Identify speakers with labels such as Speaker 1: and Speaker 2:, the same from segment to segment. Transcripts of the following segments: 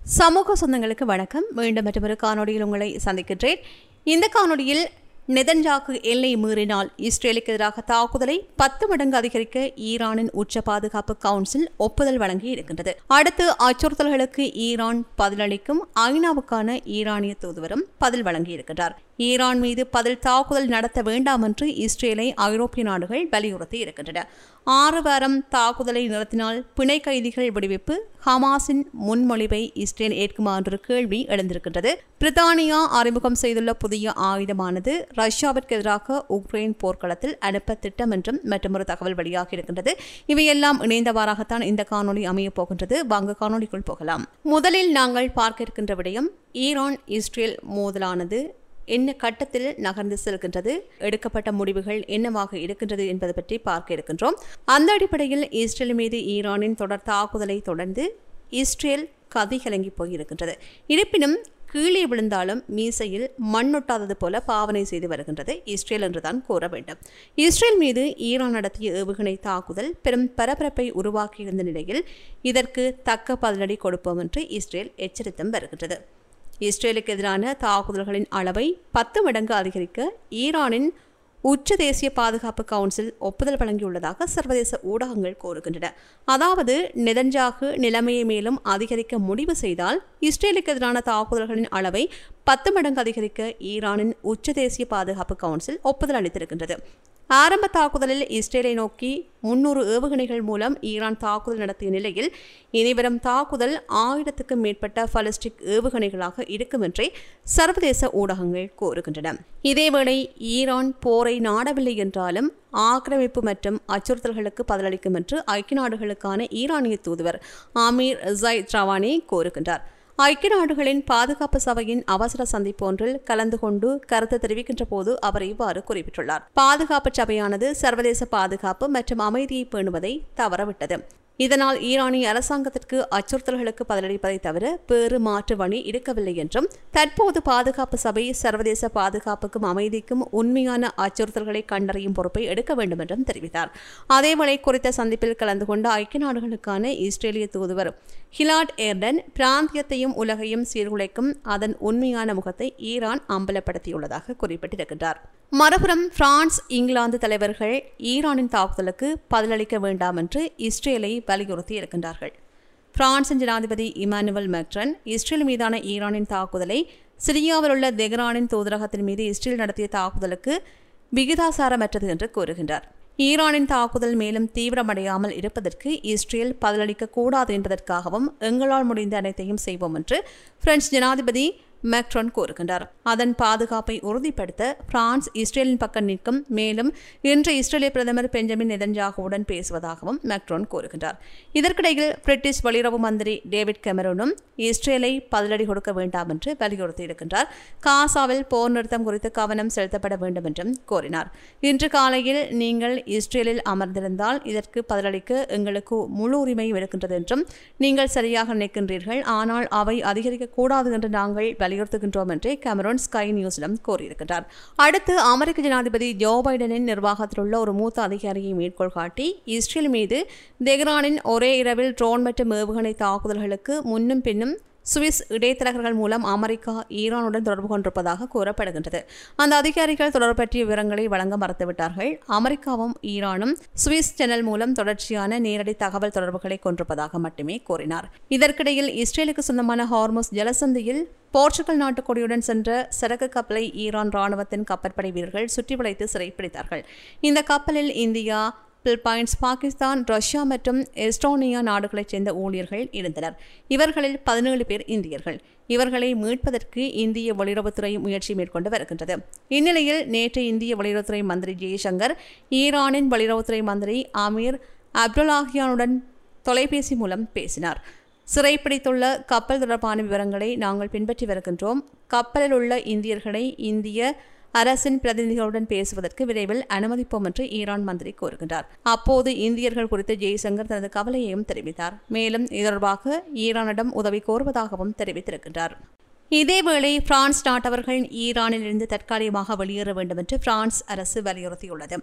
Speaker 1: சமூக சொந்தங்களுக்கு வணக்கம் மீண்டும் மற்றொரு காணொளியில் உங்களை சந்திக்கின்றேன் இந்த காணொளியில் நெதன்ஜாக்கு எல்லை மீறினால் இஸ்ரேலுக்கு எதிராக தாக்குதலை பத்து மடங்கு அதிகரிக்க ஈரானின் உச்ச பாதுகாப்பு கவுன்சில் ஒப்புதல் வழங்கி இருக்கின்றது அடுத்து அச்சுறுத்தல்களுக்கு ஈரான் பதிலளிக்கும் ஐநாவுக்கான ஈரானிய தூதுவரும் பதில் வழங்கி இருக்கின்றார் ஈரான் மீது பதில் தாக்குதல் நடத்த வேண்டாம் என்று இஸ்ரேலை ஐரோப்பிய நாடுகள் வலியுறுத்தி இருக்கின்றன ஆறு வாரம் தாக்குதலை நிறுத்தினால் பிணை கைதிகள் விடுவிப்பு ஹமாஸின் முன்மொழிவை இஸ்ரேல் ஏற்குமா என்ற கேள்வி எழுந்திருக்கின்றது பிரித்தானியா அறிமுகம் செய்துள்ள புதிய ஆயுதமானது ரஷ்யாவிற்கு எதிராக உக்ரைன் போர்க்களத்தில் அனுப்ப திட்டம் என்றும் மற்றொரு தகவல் வெளியாகி இருக்கின்றது இவையெல்லாம் இணைந்தவாறாகத்தான் இந்த காணொளி அமையப் போகின்றது வாங்க காணொளிக்குள் போகலாம் முதலில் நாங்கள் பார்க்க இருக்கின்ற விடயம் ஈரான் இஸ்ரேல் மோதலானது என்ன கட்டத்தில் நகர்ந்து செல்கின்றது எடுக்கப்பட்ட முடிவுகள் என்னவாக இருக்கின்றது என்பது பற்றி பார்க்க இருக்கின்றோம் அந்த அடிப்படையில் இஸ்ரேல் மீது ஈரானின் தொடர் தாக்குதலை தொடர்ந்து இஸ்ரேல் கதி கலங்கி போயிருக்கின்றது இருப்பினும் கீழே விழுந்தாலும் மீசையில் மண்ணொட்டாதது போல பாவனை செய்து வருகின்றது இஸ்ரேல் என்றுதான் கூற வேண்டும் இஸ்ரேல் மீது ஈரான் நடத்திய ஏவுகணை தாக்குதல் பெரும் பரபரப்பை உருவாக்கியிருந்த நிலையில் இதற்கு தக்க பதிலடி கொடுப்போம் என்று இஸ்ரேல் எச்சரித்தும் வருகின்றது இஸ்ரேலுக்கு எதிரான தாக்குதல்களின் அளவை பத்து மடங்கு அதிகரிக்க ஈரானின் உச்ச தேசிய பாதுகாப்பு கவுன்சில் ஒப்புதல் வழங்கியுள்ளதாக சர்வதேச ஊடகங்கள் கோருகின்றன அதாவது நெதன்ஜாகு நிலைமையை மேலும் அதிகரிக்க முடிவு செய்தால் இஸ்ரேலுக்கு எதிரான தாக்குதல்களின் அளவை பத்து மடங்கு அதிகரிக்க ஈரானின் உச்ச தேசிய பாதுகாப்பு கவுன்சில் ஒப்புதல் அளித்திருக்கின்றது ஆரம்ப தாக்குதலில் இஸ்ரேலை நோக்கி முன்னூறு ஏவுகணைகள் மூலம் ஈரான் தாக்குதல் நடத்திய நிலையில் இனிவரும் தாக்குதல் ஆயிரத்துக்கும் மேற்பட்ட பலஸ்டிக் ஏவுகணைகளாக இருக்கும் என்றே சர்வதேச ஊடகங்கள் கூறுகின்றன இதேவேளை ஈரான் போரை நாடவில்லை என்றாலும் ஆக்கிரமிப்பு மற்றும் அச்சுறுத்தல்களுக்கு பதிலளிக்கும் என்று ஐக்கிய நாடுகளுக்கான ஈரானிய தூதுவர் ஆமீர் ஜைத் ரவானி கூறுகின்றார் ஐக்கிய நாடுகளின் பாதுகாப்பு சபையின் அவசர சந்திப்பு ஒன்றில் கலந்து கொண்டு கருத்து தெரிவிக்கின்ற போது அவர் இவ்வாறு குறிப்பிட்டுள்ளார் பாதுகாப்பு சபையானது சர்வதேச பாதுகாப்பு மற்றும் அமைதியை பேணுவதை தவறவிட்டது இதனால் ஈரானிய அரசாங்கத்திற்கு அச்சுறுத்தல்களுக்கு பதிலளிப்பதை தவிர வேறு மாற்று வழி இருக்கவில்லை என்றும் தற்போது பாதுகாப்பு சபை சர்வதேச பாதுகாப்புக்கும் அமைதிக்கும் உண்மையான அச்சுறுத்தல்களை கண்டறியும் பொறுப்பை எடுக்க வேண்டும் என்றும் தெரிவித்தார் அதேவேளை குறித்த சந்திப்பில் கலந்து கொண்ட ஐக்கிய நாடுகளுக்கான இஸ்ரேலிய தூதுவர் ஹிலாட் ஏர்டன் பிராந்தியத்தையும் உலகையும் சீர்குலைக்கும் அதன் உண்மையான முகத்தை ஈரான் அம்பலப்படுத்தியுள்ளதாக குறிப்பிட்டிருக்கின்றார் மறுபுறம் பிரான்ஸ் இங்கிலாந்து தலைவர்கள் ஈரானின் தாக்குதலுக்கு பதிலளிக்க வேண்டாம் என்று இஸ்ரேலை வலியுறுத்தி இருக்கின்றார்கள் பிரான்சின் ஜனாதிபதி இமானுவல் மெக்ரன் இஸ்ரேல் மீதான ஈரானின் தாக்குதலை சிரியாவில் உள்ள தெஹ்ரானின் தூதரகத்தின் மீது இஸ்ரேல் நடத்திய தாக்குதலுக்கு விகிதாசாரமற்றது என்று கூறுகின்றார் ஈரானின் தாக்குதல் மேலும் தீவிரமடையாமல் இருப்பதற்கு இஸ்ரேல் பதிலளிக்க கூடாது என்பதற்காகவும் எங்களால் முடிந்த அனைத்தையும் செய்வோம் என்று பிரெஞ்சு ஜனாதிபதி மேக்ரோன் கூறுகின்றார் அதன் பாதுகாப்பை உறுதிப்படுத்த பிரான்ஸ் இஸ்ரேலின் பக்கம் நிற்கும் மேலும் இன்று இஸ்ரேலிய பிரதமர் பெஞ்சமின் நெதன்ஜாகுவுடன் பேசுவதாகவும் மேக்ரோன் கூறுகின்றார் இதற்கிடையில் பிரிட்டிஷ் வெளியுறவு மந்திரி டேவிட் கெமரோனும் இஸ்ரேலை பதிலடி கொடுக்க வேண்டாம் என்று வலியுறுத்தியிருக்கின்றார் காசாவில் போர் நிறுத்தம் குறித்து கவனம் செலுத்தப்பட வேண்டும் என்றும் கூறினார் இன்று காலையில் நீங்கள் இஸ்ரேலில் அமர்ந்திருந்தால் இதற்கு பதிலளிக்க எங்களுக்கு முழு உரிமையும் இருக்கின்றது என்றும் நீங்கள் சரியாக நினைக்கின்றீர்கள் ஆனால் அவை அதிகரிக்கக்கூடாது என்று நாங்கள் வலியுறுத்துகின்றோம் என்று கேமரோன் ஸ்கை நியூஸிடம் கூறியிருக்கிறார் அடுத்து அமெரிக்க ஜனாதிபதி ஜோ பைடனின் நிர்வாகத்தில் உள்ள ஒரு மூத்த அதிகாரியை மேற்கோள் காட்டி இஸ்ரேல் மீது தெஹ்ரானின் ஒரே இரவில் ட்ரோன் மற்றும் ஏவுகணை தாக்குதல்களுக்கு முன்னும் பின்னும் சுவிஸ் இடைத்தரகர்கள் மூலம் அமெரிக்கா ஈரானுடன் தொடர்பு கொண்டிருப்பதாக கூறப்படுகின்றது அந்த அதிகாரிகள் தொடர்பு பற்றிய விவரங்களை வழங்க மறுத்துவிட்டார்கள் அமெரிக்காவும் ஈரானும் சுவிஸ் சேனல் மூலம் தொடர்ச்சியான நேரடி தகவல் தொடர்புகளை கொண்டிருப்பதாக மட்டுமே கூறினார் இதற்கிடையில் இஸ்ரேலுக்கு சொந்தமான ஹார்மோஸ் ஜலசந்தியில் போர்ச்சுகல் நாட்டு கொடியுடன் சென்ற சரக்கு கப்பலை ஈரான் ராணுவத்தின் கப்பற்படை வீரர்கள் சுற்றி வளைத்து சிறைப்பிடித்தார்கள் இந்த கப்பலில் இந்தியா பிலிப்பைன்ஸ் பாகிஸ்தான் ரஷ்யா மற்றும் எஸ்டோனியா நாடுகளைச் சேர்ந்த ஊழியர்கள் இருந்தனர் இவர்களில் பதினேழு பேர் இந்தியர்கள் இவர்களை மீட்பதற்கு இந்திய வெளியுறவுத்துறை முயற்சி மேற்கொண்டு வருகின்றது இந்நிலையில் நேற்று இந்திய வெளியுறவுத்துறை மந்திரி ஜெய்சங்கர் ஈரானின் வெளியுறவுத்துறை மந்திரி அமீர் அப்துல்லாஹியானுடன் தொலைபேசி மூலம் பேசினார் சிறைப்பிடித்துள்ள கப்பல் தொடர்பான விவரங்களை நாங்கள் பின்பற்றி வருகின்றோம் கப்பலில் உள்ள இந்தியர்களை இந்திய அரசின் பிரதிநிதிகளுடன் பேசுவதற்கு விரைவில் அனுமதிப்போம் என்று ஈரான் மந்திரி கூறுகின்றார் அப்போது இந்தியர்கள் குறித்து ஜெய்சங்கர் தனது கவலையையும் தெரிவித்தார் மேலும் இது தொடர்பாக ஈரானிடம் உதவி கோருவதாகவும் தெரிவித்திருக்கின்றார் இதேவேளை பிரான்ஸ் நாட்டவர்கள் ஈரானில் இருந்து தற்காலிகமாக வெளியேற வேண்டும் என்று பிரான்ஸ் அரசு வலியுறுத்தியுள்ளது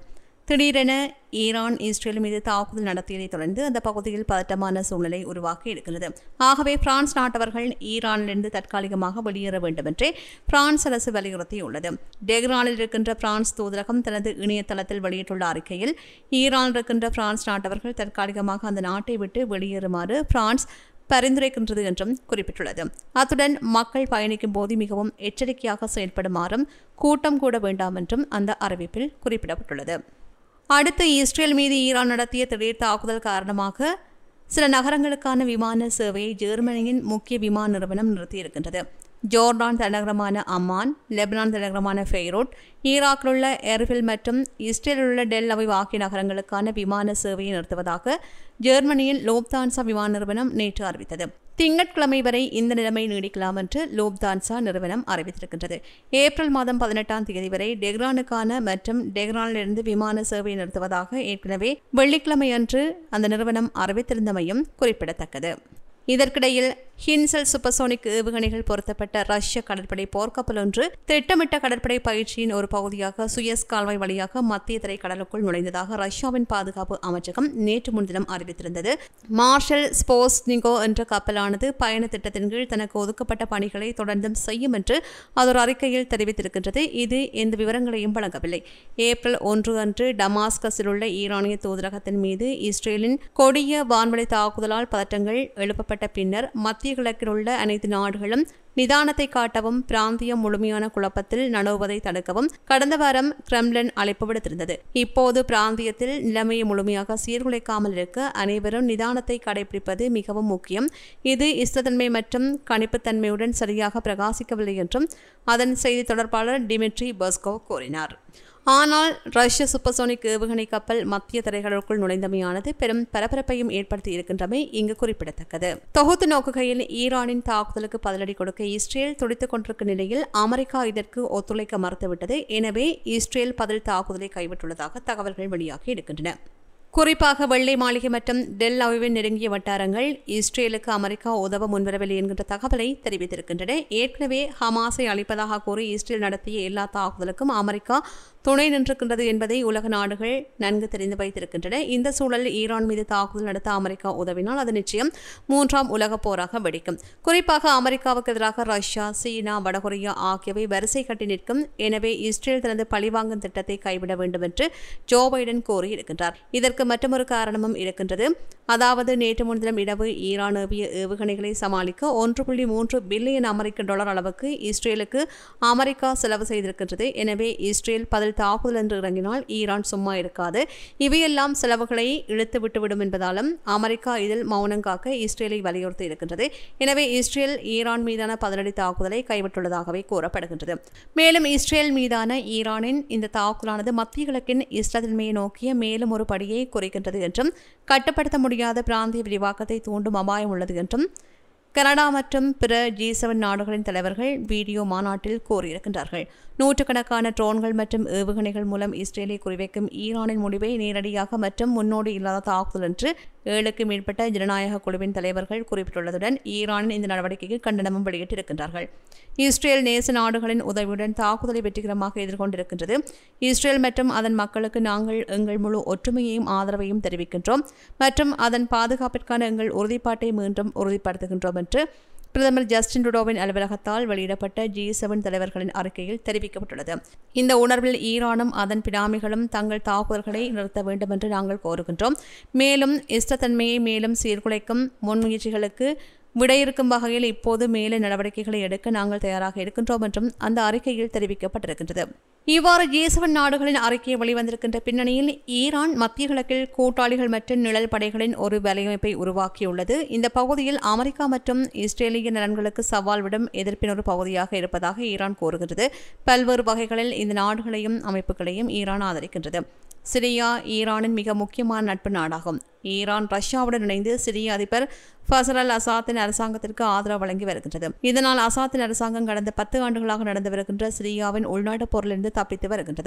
Speaker 1: திடீரென ஈரான் இஸ்ரேல் மீது தாக்குதல் நடத்தியதைத் தொடர்ந்து அந்த பகுதியில் பதட்டமான சூழ்நிலை உருவாக்கி இருக்கிறது ஆகவே பிரான்ஸ் நாட்டவர்கள் ஈரானிலிருந்து தற்காலிகமாக வெளியேற வேண்டும் என்றே பிரான்ஸ் அரசு வலியுறுத்தியுள்ளது டெஹ்ரானில் இருக்கின்ற பிரான்ஸ் தூதரகம் தனது இணையதளத்தில் வெளியிட்டுள்ள அறிக்கையில் ஈரானில் இருக்கின்ற பிரான்ஸ் நாட்டவர்கள் தற்காலிகமாக அந்த நாட்டை விட்டு வெளியேறுமாறு பிரான்ஸ் பரிந்துரைக்கின்றது என்றும் குறிப்பிட்டுள்ளது அத்துடன் மக்கள் பயணிக்கும் போது மிகவும் எச்சரிக்கையாக செயல்படுமாறும் கூட்டம் கூட வேண்டாம் என்றும் அந்த அறிவிப்பில் குறிப்பிடப்பட்டுள்ளது அடுத்து இஸ்ரேல் மீது ஈரான் நடத்திய திடீர் தாக்குதல் காரணமாக சில நகரங்களுக்கான விமான சேவையை ஜெர்மனியின் முக்கிய விமான நிறுவனம் நிறுத்தியிருக்கின்றது ஜோர்டான் தலைநகரமான அம்மான் லெபனான் தலைநகரமான ஃபெய்ரோட் ஈராக்கில் உள்ள எர்பில் மற்றும் இஸ்ரேலில் உள்ள டெல் அவை ஆகிய நகரங்களுக்கான விமான சேவையை நிறுத்துவதாக ஜெர்மனியின் லோப்தான்சா விமான நிறுவனம் நேற்று அறிவித்தது திங்கட்கிழமை வரை இந்த நிலைமை நீடிக்கலாம் என்று லோப்தான்சா நிறுவனம் அறிவித்திருக்கின்றது ஏப்ரல் மாதம் பதினெட்டாம் தேதி வரை டெஹ்ரானுக்கான மற்றும் டெஹ்ரானிலிருந்து விமான சேவை நிறுத்துவதாக ஏற்கனவே வெள்ளிக்கிழமை அன்று அந்த நிறுவனம் அறிவித்திருந்தமையும் குறிப்பிடத்தக்கது இதற்கிடையில் ஹின்சல் சூப்பர்சோனிக் ஏவுகணைகள் பொருத்தப்பட்ட ரஷ்ய கடற்படை போர்க்கப்பல் ஒன்று திட்டமிட்ட கடற்படை பயிற்சியின் ஒரு பகுதியாக சுயஸ் கால்வாய் வழியாக மத்திய திரை கடலுக்குள் நுழைந்ததாக ரஷ்யாவின் பாதுகாப்பு அமைச்சகம் நேற்று முன்தினம் அறிவித்திருந்தது மார்ஷல் ஸ்போஸ்னிகோ என்ற கப்பலானது பயண திட்டத்தின் கீழ் தனக்கு ஒதுக்கப்பட்ட பணிகளை தொடர்ந்தும் செய்யும் என்று அது ஒரு அறிக்கையில் தெரிவித்திருக்கின்றது இது எந்த விவரங்களையும் வழங்கவில்லை ஏப்ரல் ஒன்று அன்று டமாஸ்கஸில் உள்ள ஈரானிய தூதரகத்தின் மீது இஸ்ரேலின் கொடிய வான்வழி தாக்குதலால் பதட்டங்கள் எழுப்பப்பட்ட பின்னர் மத்திய கிழக்கில் உள்ள அனைத்து நாடுகளும் நிதானத்தை காட்டவும் பிராந்தியம் முழுமையான குழப்பத்தில் நழுவுவதை தடுக்கவும் கடந்த வாரம் கிரெம்லின் அழைப்பு விடுத்திருந்தது இப்போது பிராந்தியத்தில் நிலைமையை முழுமையாக சீர்குலைக்காமல் இருக்க அனைவரும் நிதானத்தை கடைபிடிப்பது மிகவும் முக்கியம் இது இஷ்டத்தன்மை மற்றும் கணிப்புத்தன்மையுடன் சரியாக பிரகாசிக்கவில்லை என்றும் அதன் செய்தி தொடர்பாளர் டிமிட்ரி பஸ்கோ கூறினார் ஆனால் ரஷ்ய சூப்பர்சோனிக் ஏவுகணை கப்பல் மத்திய திரைகளுக்குள் நுழைந்தமையானது பெரும் பரபரப்பையும் ஏற்படுத்தி இருக்கின்றமை இங்கு குறிப்பிடத்தக்கது தொகுத்து நோக்குகையில் ஈரானின் தாக்குதலுக்கு பதிலடி கொடுக்க இஸ்ரேல் துடித்துக் கொண்டிருக்கும் நிலையில் அமெரிக்கா இதற்கு ஒத்துழைக்க மறுத்துவிட்டது எனவே இஸ்ரேல் பதில் தாக்குதலை கைவிட்டுள்ளதாக தகவல்கள் வெளியாகி இருக்கின்றன குறிப்பாக வெள்ளை மாளிகை மற்றும் டெல் அவிவின் நெருங்கிய வட்டாரங்கள் இஸ்ரேலுக்கு அமெரிக்கா உதவ முன்வரவில்லை என்கின்ற தகவலை தெரிவித்திருக்கின்றன ஏற்கனவே ஹமாஸை அளிப்பதாக கூறி இஸ்ரேல் நடத்திய எல்லா தாக்குதலுக்கும் அமெரிக்கா துணை நின்றிருக்கின்றது என்பதை உலக நாடுகள் நன்கு தெரிந்து வைத்திருக்கின்றன இந்த சூழலில் ஈரான் மீது தாக்குதல் நடத்த அமெரிக்கா உதவினால் அது நிச்சயம் மூன்றாம் உலகப் போராக வெடிக்கும் குறிப்பாக அமெரிக்காவுக்கு எதிராக ரஷ்யா சீனா வடகொரியா ஆகியவை வரிசை கட்டி நிற்கும் எனவே இஸ்ரேல் தனது பழிவாங்கும் திட்டத்தை கைவிட வேண்டும் என்று ஜோ பைடன் கூறியிருக்கின்றார் இதற்கு மற்றொரு காரணமும் இருக்கின்றது அதாவது நேற்று முன்தினம் இரவு ஈரான் ஏவிய ஏவுகணைகளை சமாளிக்க ஒன்று புள்ளி மூன்று பில்லியன் அமெரிக்க டாலர் அளவுக்கு இஸ்ரேலுக்கு அமெரிக்கா செலவு செய்திருக்கின்றது எனவே இஸ்ரேல் பதில் தாக்குதல் என்று இறங்கினால் ஈரான் சும்மா இருக்காது இவையெல்லாம் செலவுகளை இழுத்து விட்டுவிடும் என்பதாலும் அமெரிக்கா இதில் மௌனம் காக்க இஸ்ரேலை வலியுறுத்தி இருக்கின்றது எனவே இஸ்ரேல் ஈரான் மீதான பதிலடி தாக்குதலை கைவிட்டுள்ளதாகவே கூறப்படுகின்றது மேலும் இஸ்ரேல் மீதான ஈரானின் இந்த தாக்குதலானது மத்திய கிழக்கின் இஸ்ரதன்மையை நோக்கிய மேலும் ஒரு படியை குறைக்கின்றது என்றும் கட்டுப்படுத்த முடியாத பிராந்திய விரிவாக்கத்தை தூண்டும் அபாயம் உள்ளது என்றும் கனடா மற்றும் பிற ஜி செவன் நாடுகளின் தலைவர்கள் வீடியோ மாநாட்டில் கூறியிருக்கின்றார்கள் நூற்றுக்கணக்கான ட்ரோன்கள் மற்றும் ஏவுகணைகள் மூலம் இஸ்ரேலை குறிவைக்கும் ஈரானின் முடிவை நேரடியாக மற்றும் முன்னோடி இல்லாத தாக்குதல் என்று ஏழுக்கு மேற்பட்ட ஜனநாயக குழுவின் தலைவர்கள் குறிப்பிட்டுள்ளதுடன் ஈரானின் இந்த நடவடிக்கைக்கு கண்டனமும் வெளியிட்டிருக்கின்றார்கள் இஸ்ரேல் நேச நாடுகளின் உதவியுடன் தாக்குதலை வெற்றிகரமாக எதிர்கொண்டிருக்கின்றது இஸ்ரேல் மற்றும் அதன் மக்களுக்கு நாங்கள் எங்கள் முழு ஒற்றுமையையும் ஆதரவையும் தெரிவிக்கின்றோம் மற்றும் அதன் பாதுகாப்பிற்கான எங்கள் உறுதிப்பாட்டை மீண்டும் உறுதிப்படுத்துகின்றோம் என்று பிரதமர் ஜஸ்டின் டுடோவின் அலுவலகத்தால் வெளியிடப்பட்ட ஜி செவன் தலைவர்களின் அறிக்கையில் தெரிவிக்கப்பட்டுள்ளது இந்த உணர்வில் ஈரானும் அதன் பினாமிகளும் தங்கள் தாக்குதல்களை நிறுத்த வேண்டும் என்று நாங்கள் கோருகின்றோம் மேலும் இஷ்டத்தன்மையை மேலும் சீர்குலைக்கும் முன்முயற்சிகளுக்கு விடையிறுக்கும் வகையில் இப்போது மேலே நடவடிக்கைகளை எடுக்க நாங்கள் தயாராக இருக்கின்றோம் என்றும் அந்த அறிக்கையில் தெரிவிக்கப்பட்டிருக்கின்றது இவ்வாறு ஜேசவன் நாடுகளின் அறிக்கை வெளிவந்திருக்கின்ற பின்னணியில் ஈரான் மத்திய கிழக்கில் கூட்டாளிகள் மற்றும் நிழல் படைகளின் ஒரு வலையமைப்பை உருவாக்கியுள்ளது இந்த பகுதியில் அமெரிக்கா மற்றும் இஸ்ரேலிய நலன்களுக்கு சவால் விடும் எதிர்ப்பின் ஒரு பகுதியாக இருப்பதாக ஈரான் கூறுகிறது பல்வேறு வகைகளில் இந்த நாடுகளையும் அமைப்புகளையும் ஈரான் ஆதரிக்கின்றது சிரியா ஈரானின் மிக முக்கியமான நட்பு நாடாகும் ஈரான் ரஷ்யாவுடன் இணைந்து சிரிய அதிபர் ஃபசர் அல் அசாத்தின் அரசாங்கத்திற்கு ஆதரவு வழங்கி வருகின்றது இதனால் அசாத்தின் அரசாங்கம் கடந்த பத்து ஆண்டுகளாக நடந்து வருகின்ற சிரியாவின் உள்நாட்டு போரிலிருந்து தப்பித்து வருகின்றது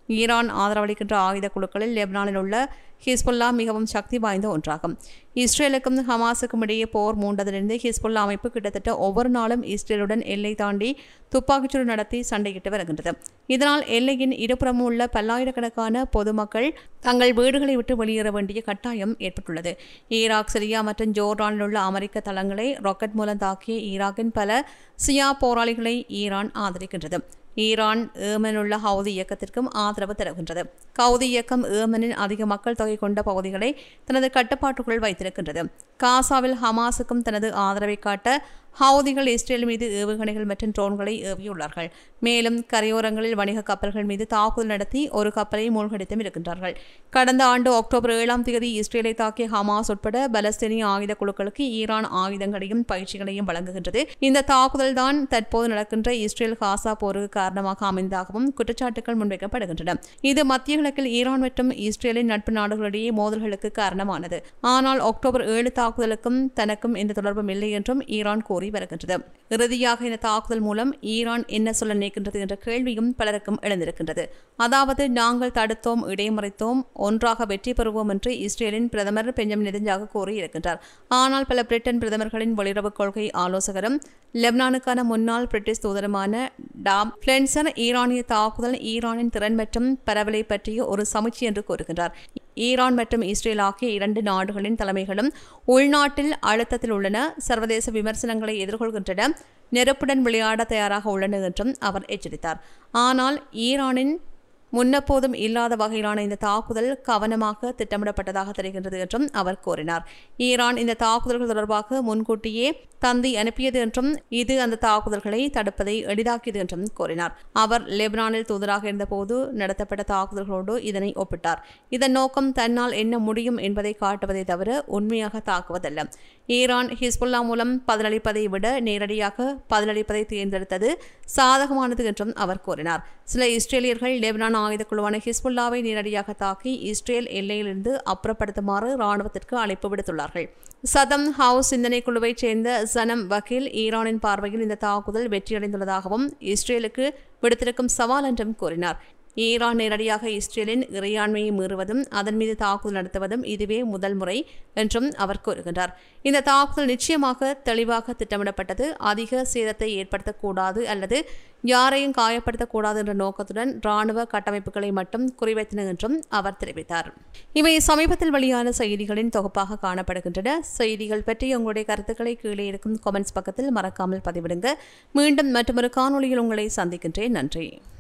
Speaker 1: ஈரான் ஆதரவளிக்கின்ற ஆயுத குழுக்களில் லெபனானில் உள்ள ஹிஸ்புல்லா மிகவும் சக்தி வாய்ந்த ஒன்றாகும் இஸ்ரேலுக்கும் ஹமாஸுக்கும் இடையே போர் மூண்டதிலிருந்து ஹிஸ்புல்லா அமைப்பு கிட்டத்தட்ட ஒவ்வொரு நாளும் இஸ்ரேலுடன் எல்லை தாண்டி துப்பாக்கிச்சூடு நடத்தி சண்டையிட்டு வருகின்றது இதனால் எல்லையின் இருபுறமும் உள்ள பல்லாயிரக்கணக்கான பொதுமக்கள் தங்கள் வீடுகளை விட்டு வெளியேற வேண்டிய கட்டாயம் ஏற்பட்டுள்ளது ஈராக் சிரியா மற்றும் ஜோர்டானில் உள்ள அமெரிக்க தளங்களை ராக்கெட் மூலம் தாக்கிய ஈராக்கின் பல சியா போராளிகளை ஈரான் ஆதரிக்கின்றது ஈரான் ஏமனில் உள்ள ஹவுதி இயக்கத்திற்கும் ஆதரவு தருகின்றது ஹவுதி இயக்கம் ஏமனின் அதிக மக்கள் தொகை கொண்ட பகுதிகளை தனது கட்டுப்பாட்டுக்குள் வைத்திருக்கின்றது காசாவில் ஹமாஸுக்கும் தனது ஆதரவை காட்ட ஹவுதிகள் இஸ்ரேல் மீது ஏவுகணைகள் மற்றும் ட்ரோன்களை ஏவியுள்ளார்கள் மேலும் கரையோரங்களில் வணிக கப்பல்கள் மீது தாக்குதல் நடத்தி ஒரு கப்பலை மூழ்கடித்தும் இருக்கின்றார்கள் கடந்த ஆண்டு அக்டோபர் ஏழாம் தேதி இஸ்ரேலை தாக்கிய ஹமாஸ் உட்பட பலஸ்தீனிய ஆயுத குழுக்களுக்கு ஈரான் ஆயுதங்களையும் பயிற்சிகளையும் வழங்குகின்றது இந்த தாக்குதல் தான் தற்போது நடக்கின்ற இஸ்ரேல் காசா போருக்கு காரணமாக அமைந்ததாகவும் குற்றச்சாட்டுகள் முன்வைக்கப்படுகின்றன இது மத்திய கிழக்கில் ஈரான் மற்றும் இஸ்ரேலின் நட்பு நாடுகளிடையே மோதல்களுக்கு காரணமானது ஆனால் அக்டோபர் ஏழு தாக்குதலுக்கும் தனக்கும் எந்த தொடர்பும் இல்லை என்றும் ஈரான் கூறி வருகின்றது இறுதியாக இந்த தாக்குதல் மூலம் ஈரான் என்ன சொல்ல நினைக்கின்றது என்ற கேள்வியும் பலருக்கும் எழுந்திருக்கின்றது அதாவது நாங்கள் தடுத்தோம் இடைமறைத்தோம் ஒன்றாக வெற்றி பெறுவோம் என்று இஸ்ரேலின் பிரதமர் பெஞ்சமின் நெதன்யாகு கூறியிருக்கின்றார் ஆனால் பல பிரிட்டன் பிரதமர்களின் வெளியுறவுக் கொள்கை ஆலோசகரும் லெப்னானுக்கான முன்னாள் பிரிட்டிஷ் தூதருமான டாம் பிளென்சர் ஈரானிய தாக்குதல் ஈரானின் திறன் மற்றும் பரவலை பற்றிய ஒரு சமீட்சை என்று கூறுகின்றார் ஈரான் மற்றும் இஸ்ரேல் ஆகிய இரண்டு நாடுகளின் தலைமைகளும் உள்நாட்டில் அழுத்தத்தில் உள்ளன சர்வதேச விமர்சனங்களை எதிர்கொள்கின்றன நெருப்புடன் விளையாட தயாராக உள்ளன என்றும் அவர் எச்சரித்தார் ஆனால் ஈரானின் முன்னெப்போதும் இல்லாத வகையிலான இந்த தாக்குதல் கவனமாக திட்டமிடப்பட்டதாக தெரிகின்றது என்றும் அவர் கூறினார் ஈரான் இந்த தாக்குதல்கள் தொடர்பாக முன்கூட்டியே தந்தி அனுப்பியது என்றும் இது அந்த தாக்குதல்களை தடுப்பதை எளிதாக்கியது என்றும் கூறினார் அவர் லெபனானில் தூதராக இருந்தபோது நடத்தப்பட்ட தாக்குதல்களோடு இதனை ஒப்பிட்டார் இதன் நோக்கம் தன்னால் என்ன முடியும் என்பதை காட்டுவதை தவிர உண்மையாக தாக்குவதல்ல ஈரான் ஹிஸ்புல்லா மூலம் பதிலளிப்பதை விட நேரடியாக பதிலளிப்பதை தேர்ந்தெடுத்தது சாதகமானது என்றும் அவர் கூறினார் சில இஸ்ரேலியர்கள் லெபனான் ஆயுத குழுவான ஹிஸ்புல்லாவை நேரடியாக தாக்கி இஸ்ரேல் எல்லையிலிருந்து அப்புறப்படுத்துமாறு ராணுவத்திற்கு அழைப்பு விடுத்துள்ளார்கள் சதம் ஹவுஸ் சிந்தனை குழுவைச் சேர்ந்த சனம் வக்கீல் ஈரானின் பார்வையில் இந்த தாக்குதல் வெற்றியடைந்துள்ளதாகவும் இஸ்ரேலுக்கு விடுத்திருக்கும் சவால் என்றும் கூறினார் ஈரான் நேரடியாக இஸ்ரேலின் இறையாண்மையை மீறுவதும் அதன் மீது தாக்குதல் நடத்துவதும் இதுவே முதல் முறை என்றும் அவர் கூறுகின்றார் இந்த தாக்குதல் நிச்சயமாக தெளிவாக திட்டமிடப்பட்டது அதிக சேதத்தை ஏற்படுத்தக்கூடாது அல்லது யாரையும் காயப்படுத்தக்கூடாது என்ற நோக்கத்துடன் ராணுவ கட்டமைப்புகளை மட்டும் குறிவைத்தன என்றும் அவர் தெரிவித்தார் இவை சமீபத்தில் வெளியான செய்திகளின் தொகுப்பாக காணப்படுகின்றன செய்திகள் பற்றி உங்களுடைய கருத்துக்களை கீழே இருக்கும் கமெண்ட்ஸ் பக்கத்தில் மறக்காமல் பதிவிடுங்க மீண்டும் மற்றொரு காணொளியில் உங்களை சந்திக்கின்றேன் நன்றி